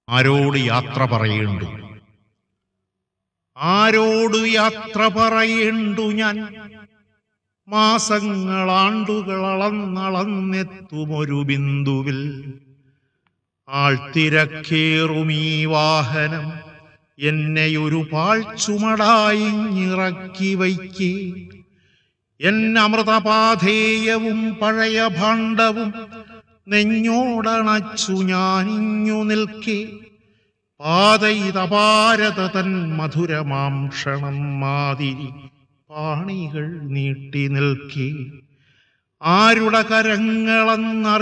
ആരോട് യാത്ര പറയേണ്ടു ആരോട് യാത്ര പറയേണ്ടു ഞാൻ മാസങ്ങളാണ്ടുകൾ അളന്നളന്നെത്തുമൊരു ബിന്ദുവിൽ ആൾത്തിരക്കേറുമീ വാഹനം എന്നെയൊരു പാഴ്ചുമടായി ഇറക്കി വയ്ക്കേ എന്നമൃതപാധേയവും പഴയ ഭാണ്ഡവും നെഞ്ഞോടണച്ചു ഞാനിഞ്ഞു നിൽക്കേ പാതയിതപാരത തൻ മധുരമാം ക്ഷണം മാതിരി പാണികൾ നീട്ടി നിൽക്കേ ആരുടെ കരങ്ങളെന്നറി